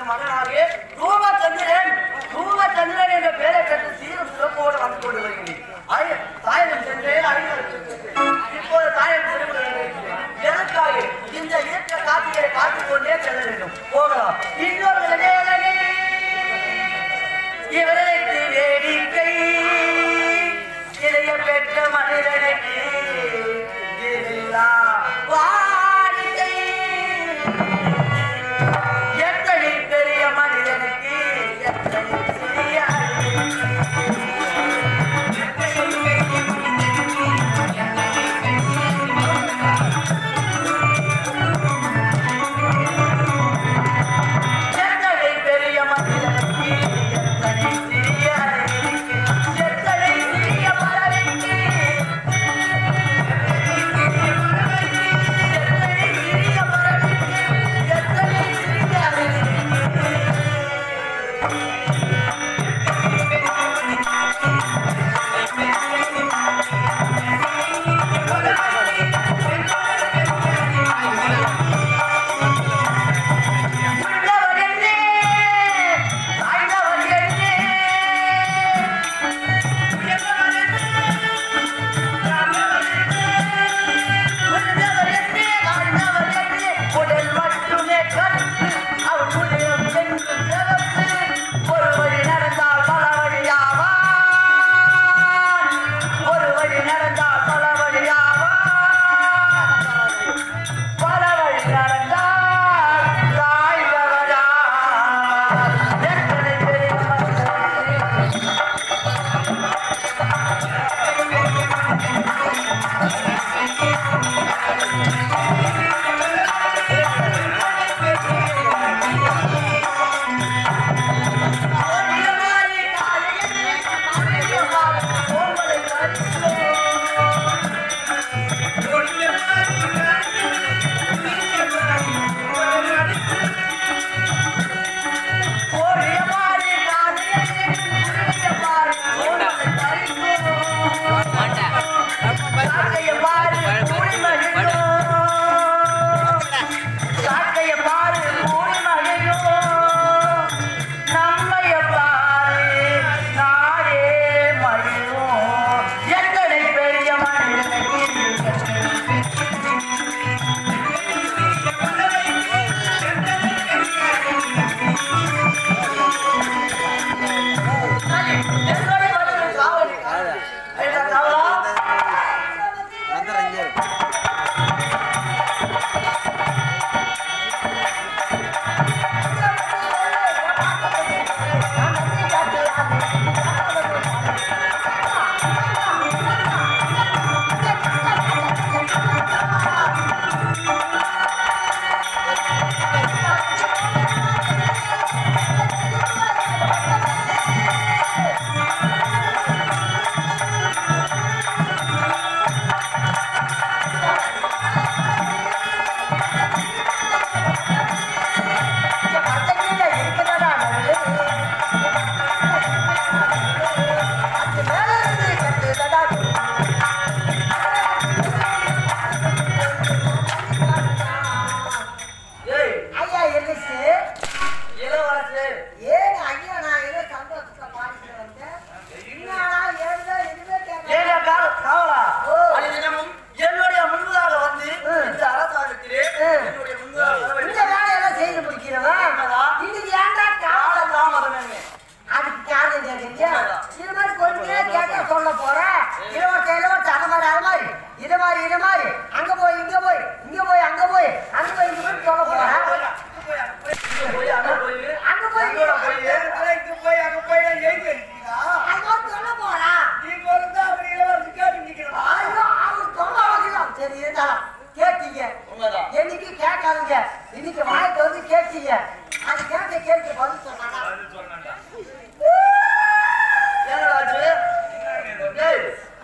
மகனாகிய ரூபச்சந்திரன் ரூபச்சந்திரன் என்ற பெயரை பெற்று சீரும் சிறப்போடு வந்து கொண்டு வருகிறேன் ஐ- தாயகம் சென்றேன் அழிவதற்கு இப்போது தாயம் திரும்ப இருக்கிறேன். எதற்காக இந்த இயற்கை காட்சிகளை காத்துக் கொண்டே செல்ல வேண்டும் போகலாம் இன்னொரு வேலை இவருக்கு வேடிக்கை இளைய பெற்ற மனிதனுக்கு இதுவெல்லாம் வாடிக்கை எத்தனை பெரிய மனிதனுக்கு எத்தனை சிறிய எத்தனை பெரிய மனிதனுக்கு எத்தனை சிறிய அறிவிற்கு எத்தனை சிறிய மரவிற்கு எத்தனை சிறிய மரவிற்கு எத்தனை சிறிய அறிவிற்கு உள்ளவர் என்னே தாய்ந்தவர் என்னே உயர்ந்தவர் என்னே தாழ்ந்தவர் என்னே உள்ளவர் என்னே தாழ்ந்தவர் என்னே உடல் மட்டுமே கருத்து அவர் உதயம் என்று சிறப்பு ஒரு வழி நடந்தால் பல வழியாவான் ஒரு வழி நடந்தால் பல வழியாவான் பல வழி நடந்தால் தாய்ந்தவரா எத்தனை பெரிய மனிதர் ஓடியமாறி காலையிலே காலையிலே ஓம்பலை வரிசோ ஓடியமாறி காலையிலே ஓடியமாறி ஓம்பலை வரிசோ சாக்கைய பாரு கூடி மகிழோ சாக்கைய பாரு கூடி மகிழோ நம்மைய பாரு நாடே மகிழோ எத்தனை பெரிய மனிதனுக்கு என்னுடைய பதில் காவலி என்ன காவலா ஏய், ஐயா எல்லிசு இளவரசே, ஏன் ஐயா நான் ஏதோ சந்தோஷத்துல பாடிட்டு வந்தேன் என்னடா ஏதோ எதுவுமே கேட்கல ஏங்க கா- காவலா, ஓ. அன்றைய என்னுடைய முன்பதாக வந்து ம். இந்த அரசாங்கத்திலே ம். என்னுடைய முன்பதாக வர இந்த வேண்டும். வேலையெல்லாம் செய்து முடிக்கிறவன் உண்மைதான். இன்னைக்கு ஏன்டா கால காவல் தாமதம் என்ன? அதுக்கு காரணம் கேட்குறீங்க உண்மைதான். இது மாதிரி கொஞ்சமே கேட்க சொல்ல போறேன் இலவச இலவச அது மாதிரி அது மாதிரி இது மாதிரி இது மாதிரி அங்க போய் இங்க போய் இங்க போய் அங்க போய் அங்க போய் இங்க போய் சொல்ல போறேன் இங்க போய், அங்க போய், அங்க போய் எங்கோட போய், அது மாதிரி சொல்ல போறேன் ஐயோ அவர் சொல்ல வரைக்கும் சரி இருந்தாலும் கேட்டீங்க உண்மைதான். என்னைக்கு கேட்காதீங்க இன்னைக்கு வாய்க்கு வந்து கேட்டீங்க அது கேட்ட கேள்வி பதில் சொன்னாங்க என்னடா ஆச்சு? ஏய்,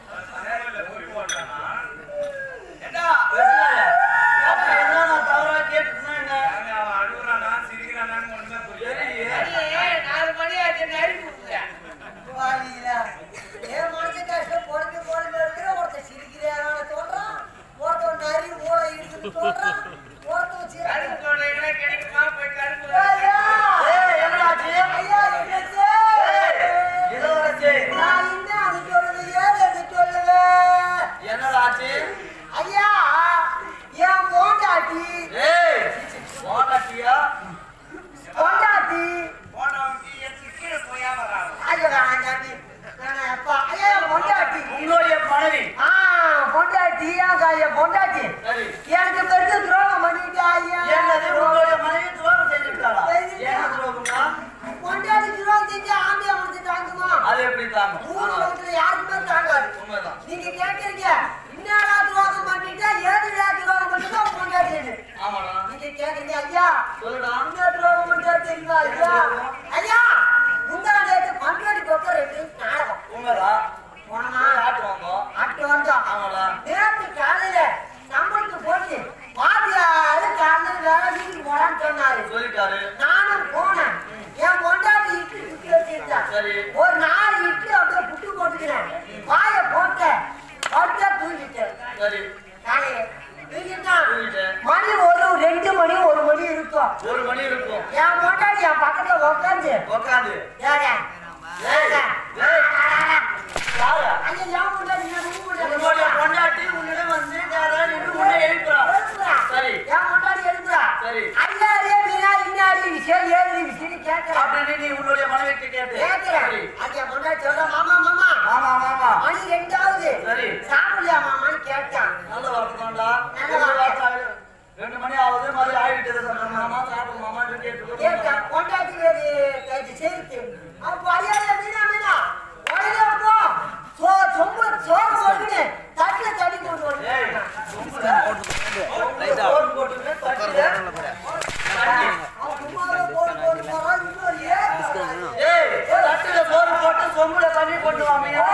வெட்டினாரு. அப்ப என்ன நான் தவறா கேட்டுட்டேன்னா என்ன? தெரியலையே. வாடியில. ஏன் மனுஷன் கஷ்டம் பொறுத்து பொறுத்து இருக்கிற ஒருத்தன் சிரிக்கிறாரான சொல்றான் ஒருத்தன் நரி மூளை இருக்குன்னு சொல்றான் ஒருத்தன் சிரிக்கிறான். ஐயா! சொல்லுடா இந்த துரோகம் பண்றா தெரியுமா ஐயா ஐயா முந்தா நேத்து பண்றாடி பக்கம் ரெண்டு நாடகம் உண்மைதான் போனமா போய் ஆட்டு வாங்க அட்டு வந்தோம் ஆமாடா நேத்து காலையில நம்மளுக்கு போச்சு வாத்தியாரு காலையில வேலை வீட்டுக்கு போலான்னு சொன்னாரு சொல்லிட்டாரு நானும் போனேன் என் பொண்டாட்டி இட்லி குத்தி வச்சிருந்தா சரி. ஒரு நாலு இட்லி அப்படியே புட்டு போட்டுக்கிறேன் வாய போட்டேன் படுத்தா தூங்கிட்டேன் சரி காலையில தூங்கிட்டான் தூங்கிட்டேன். மணி ஒரு ரெண்டு மணி ஒரு மணி இருக்கும் ஒரு மணி இருக்கும் என் பொண்டாட்டி என் பக்கத்துல உட்காந்து உக்காந்து ஏங்க ஏங்க ஏய், யாரு? ஐயா என் பொண்டாட்டி என் உன் பொண்டாட்டி உன்னுடைய பொண்டாட்டி உன்னிடம் வந்து நேரா நின்று உன்னை எழுப்புறா. எழுப்புறா. சரி. என் பொண்டாட்டி எழுப்புறா. சரி. ஐயாரே மீனா இன்னாடி விஷயம் ஏழு விஷயம் கேட்கிறேன் அப்படின்னு நீ உன்னுடைய மனைவிட்டு கேட்டு கேட்கிறேன் சரி. அது என் பொண்டாட்டி சொல்றா, மாமா மாமா ஆமா ஆமா மணி ரெண்டாவது சரி. சாப்பிடலையா மாமான்னு கேட்டான் நல்ல வார்த்தைதான்டா. நல்ல ரெண்டு வார்த்தை. வார்த்தை ஆயிடு. ரெண்டு மணி ஆகுது மாதிரி ஆகிட்டது மாமா சாப்பிடு மாமான்னு கேட்டு கேட்டான் பொண்டாட்டி வேறு கைது சேர்த்து அப்போ ஐயாரே மீனா மீனா உடனே போ சோ சொம்பு சோறு போட்டுன்னு தட்டுல தண்ணி கொண்டு வந்து ஏய், சும்மா சோறு போட்டுட்டு தட்டில தண்ணி. அவன் சும்மாவே போட்டு போட்டு போறான் இன்னொரு ஏத்து ஏய், தட்டுல சோறு போட்டு சொம்புல தண்ணி கொண்டு வாமையா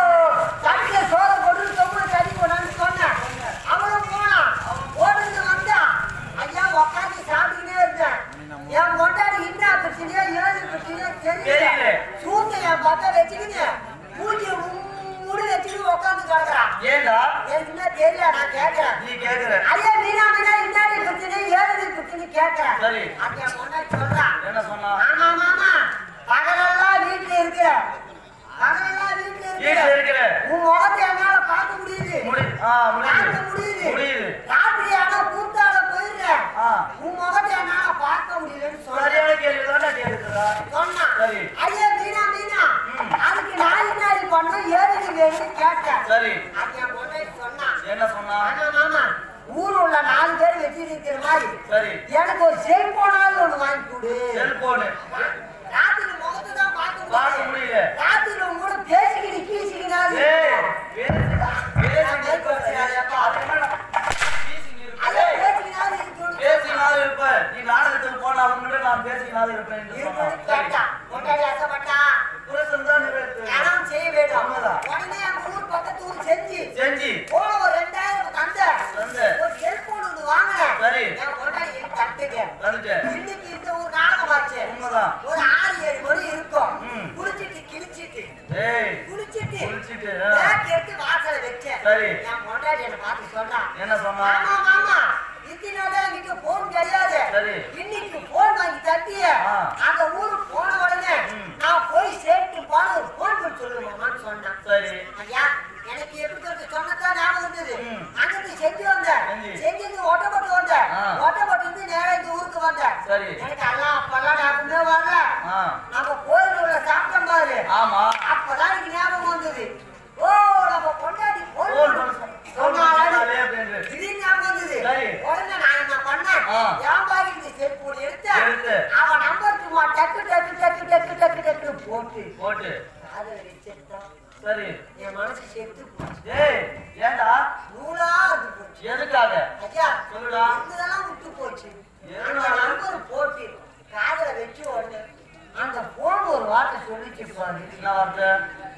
தட்டில சோற போட்டு சொம்புல தண்ணி கொண்டாந்து சொன்னேன் அவனும் போனான் ஓடுந்து வந்தான் ஐயா உட்காந்து சாப்பிட்டுக்கிட்டே இருந்தேன் என் கொண்டாடி என்ன பிரச்சனையோ ஏது பிரச்சனையோ தெரியல தெரியல. சூத்தை என் பக்கம் வச்சுக்கின்னு மூஞ்சி முடி வச்சுக்கிட்டு உட்காந்து கிடக்குறான் ஏண்டா எனக்கு என்ன தெரியல நான் கேட்கிறேன் நீ கேக்குற ஐயா மீனா மீனா இன்னாடி பிரச்சனை ஏது பிரச்சனை கேட்கிறேன் சரி. அது என் கொண்டாடி சொல்றான் என்ன சொன்னா ஆமா மாமா பகலெல்லாம் வீட்டுல இருக்கிற பகலெல்லாம் வீட்டுல வீட்டுல இருக்கிற இருக்கிற உன் முகத்தை என்னால பார்க்க முடியுது முடி ஆ பார்க்க முடியுது முடியுது முடியுது ராத்திரி ஆனா கூத்தாட போயிடுற ஆ. உன் முகத்தை என்னால பார்க்க முடியலன்னு சொல்றேன் சரியான கேள்வி தான்டா கேக்குறா சொன்னான் சரி. ஐயா மீனா மீனா அதுக்கு நான் என்ன பண்ணும் ஏதுக்கு வேணும்னு கேட்டேன் சரி அது என் பொண்ணு சொன்னான் என்ன சொன்னா ஆனா மாமா ஊர் உள்ள நாலு பேர் வச்சிருக்கிற மாதிரி சரி எனக்கு ஒரு செல்போனாவது ஒண்ணு வாங்கி கொடு செல்போனு ராத்திரி முகத்தை தான் பார்க்க பார்க்க முடியல ராத்திரி உங்க கூட பேசிக்கிட்டு கீசிக்கினாரு ஏய் பேசி பேசி பேசுறாதேப்பா அது என்னடா பேசிங்க ஐயா இருப்ப பேசிக்கினாரு இருக்கணும் பேசினாலும் இருப்ப நீ நாடகத்துக்கு போனா உன்னிட நான் பேசினாலும் இருப்பேன் என்று இருக்கணும் சொன்னான் கேட்டா கொண்டாடி ஆசைப்பட்டா புருஷன் தான் நிறைவேற்று கணம் செய்ய வேண்டும் உண்மைதான். உடனே அந்த ஊர் பக்கத்து ஊர் செஞ்சு செஞ்சு போன ஒரு ரெண்டாயிரம் தந்த தந்த. ஒரு செல்போன் ஒன்று வாங்கினேன் சரி. என் கொண்டாடி எனக்கு தட்டுங்க வந்துட்டேன் இன்னைக்கு இந்த ஒரு நாடகமாச்சு உண்மைதான் ஒரு ஆறு ஏழு மணி இருக்கும் ம். குளிச்சிட்டு கிழிச்சிட்டு ஏய் குளிச்சிட்டு குளிச்சிட்டு பேக் எடுத்து வாசல்ல வச்சேன் சரி. என் பொண்டாட்டி என்னை பார்த்து சொல்றான் என்ன சொன்னா ஆமா மாமா இத்தனை என்கிட்ட போன் கிடையாது சரி. இன்னைக்கு போன் வாங்கி தட்டிய ஆ. அந்த ஊருக்கு போன உடனே ம். நான் போய் சேர்த்து போன ஒரு போன் பண்ணி சொல்லு மாமான்னு சொன்னான் சரி ஐயா எனக்கு எப்படி சொல்றது சொன்னதான் ஞாபகம் இருந்தது ம். அங்க போய் செஞ்சு வந்தேன் செஞ்சு. செஞ்சு ஒட்டப்பட்டு வந்தேன் ஆ. ஒட்டப்பட்டு இருந்து நேரா இந்த ஊருக்கு வந்தேன் சரி. எனக்கு எல்லாம் அப்பெல்லாம் ஞாபகமே வரல ஆ நம்ம கோயில் உள்ள சாப்பிட்டோம் பாரு ஆமா அப்பதான் எனக்கு ஞாபகம் வந்தது ஓ நம்ம பொண்டாட்டி போன் போன் பண்ணி பண்ணி சொன்னாலே சொன்னாலே அப்படின்னு. திடீர்னு ஞாபகம் வந்தது சரி. உடனே நான் என்ன பண்ணேன் ஆ. என் பாக்கெட்ல செல்போன் எடுத்து எடுத்து. அவன் நம்பர் சும்மா டக்கு டக்கு டக்கு டக்கு டக்கு டக்கு போட்டு போட்டு காதுல வச்சிருந்தான் சரி என் மனசு செத்து போச்சு ஏய் ஏண்டா நூலா இருந்து போச்சு எதுக்காக ஐயா சொல்லுடா. இதெல்லாம் விட்டு போச்சு எதுடா? அந்த நம்பர் போட்டு காதுல வச்சு உடனே அந்த போன் ஒரு வார்த்தை சொல்லிச்சு பாரு என்ன வார்த்தை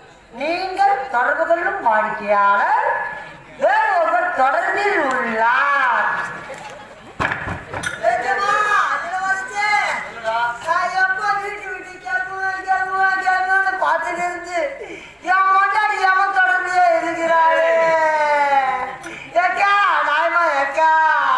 நீங்கள் தொடர்பு கொள்ளும் வாடிக்கையாளர் வேறு ஒருவர் தொடர்பில் உள்ளார் நிஜமா? அதுல வந்துச்சு. சொல்லுடா நான் எப்ப வீட்டு விட்டு கிளம்புவேன், கிளம்புவேன், கிளம்புவேன்னு பார்த்துட்டு இருந்து, என் பொண்டாட்டி எவன் தொடர்பிலே இருக்கிறாளே? ஏக்கா, நாயமா, ஏக்கா.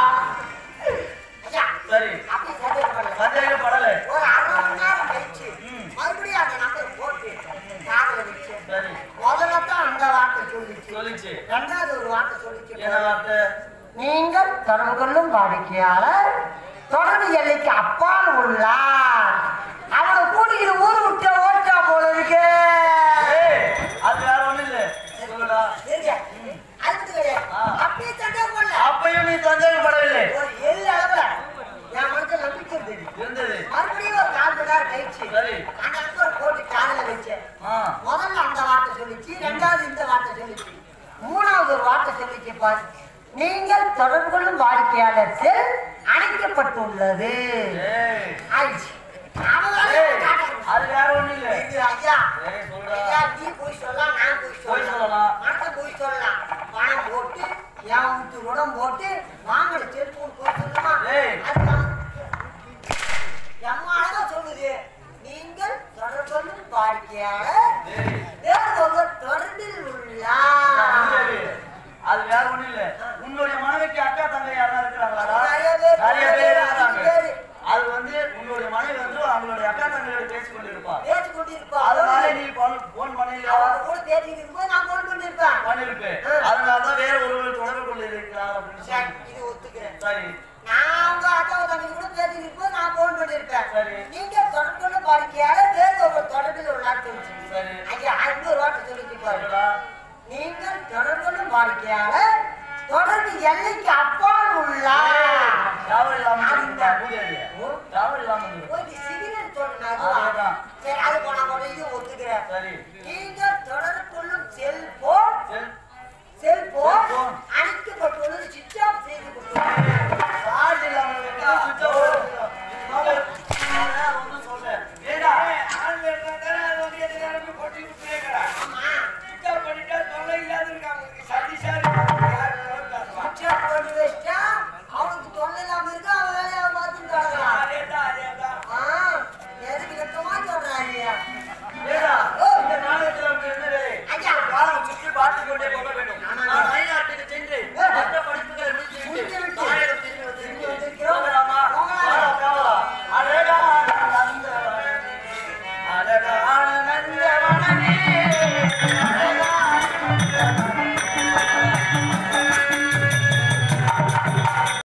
ஐயா, சரி அப்படி சந்தேகப்படல. சந்தேகப்படல ஒரு அரை மணி நேரம் கழிச்சு, ம். மறுபடியும் அந்த நம்பர் போட்டு காதுல வச்சேன். சரி முதல்ல தான் அந்த வார்த்தை சொல்லிச்சு சொல்லிச்சு ரெண்டாவது ஒரு வார்த்தை சொல்லிச்சு என்ன வார்த்தை நீங்கள் தொடர்பு கொள்ளும் வாடிக்கையாளர் தொடர்பு எல்லைக்கு அப்பால் உள்ளார் அவனை கூட்டிக்கிட்டு ஊர் விட்டு ஓட்டா போல இருக்கு ஏய் அது வேற ஒண்ணும் இல்ல சொல்லுடா இருங்க. அதுக்கு கிடையாது. ஆ. அப்படியே சந்தேகம் பண்ணல. அப்பயும் நீ சந்தேகப்படவில்லை ஒரு எள்ளு அளவுல என் மனசுல நம்பிக்கை இருந்தது. இருந்தது மறுபடியும் ஒரு கால் மணி நேரம் கழிச்சு சரி அந்த நம்பர் போட்டு காதுல வச்சேன் ஆ முதல்ல அந்த வார்த்தை சொல்லிச்சு ரெண்டாவது இந்த வார்த்தை சொல்லிச்சு மூணாவது ஒரு வார்த்தை சொல்லிச்சு பாரு நீங்கள் தொடர்பு கொள்ளும் வாடிக்கையாளர் செல் அணைக்கப்பட்டு வைக்கப்பட்டுள்ளது ஏய்,